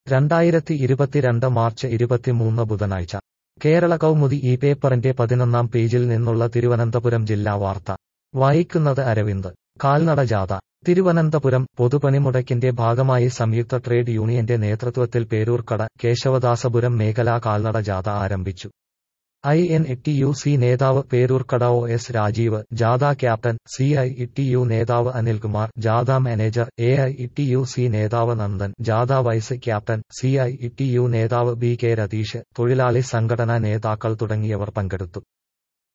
രണ്ടായിരത്തി ഇരുപത്തിരണ്ട് മാർച്ച് ഇരുപത്തിമൂന്ന് ബുധനാഴ്ച കേരള കൗമുദി ഈ പേപ്പറിന്റെ പതിനൊന്നാം പേജിൽ നിന്നുള്ള തിരുവനന്തപുരം ജില്ലാ വാർത്ത വായിക്കുന്നത് അരവിന്ദ് കാൽനട ജാഥ തിരുവനന്തപുരം പൊതുപണിമുടക്കിന്റെ ഭാഗമായി സംയുക്ത ട്രേഡ് യൂണിയന്റെ നേതൃത്വത്തിൽ പേരൂർക്കട കേശവദാസപുരം മേഖലാ കാൽനട ജാഥ ആരംഭിച്ചു I N T U C നേതാവ് പേരൂർക്കട ഒ എസ് രാജീവ് ജാഥ captain C I T U നേതാവ് അനിൽകുമാർ ജാഥ manager A I T U C നേതാവ് നന്ദൻ ജാഥ vice captain C I T U നേതാവ് ബി കെ രതീഷ് തൊഴിലാളി സംഘടനാ നേതാക്കൾ തുടങ്ങിയവർ പങ്കെടുത്തു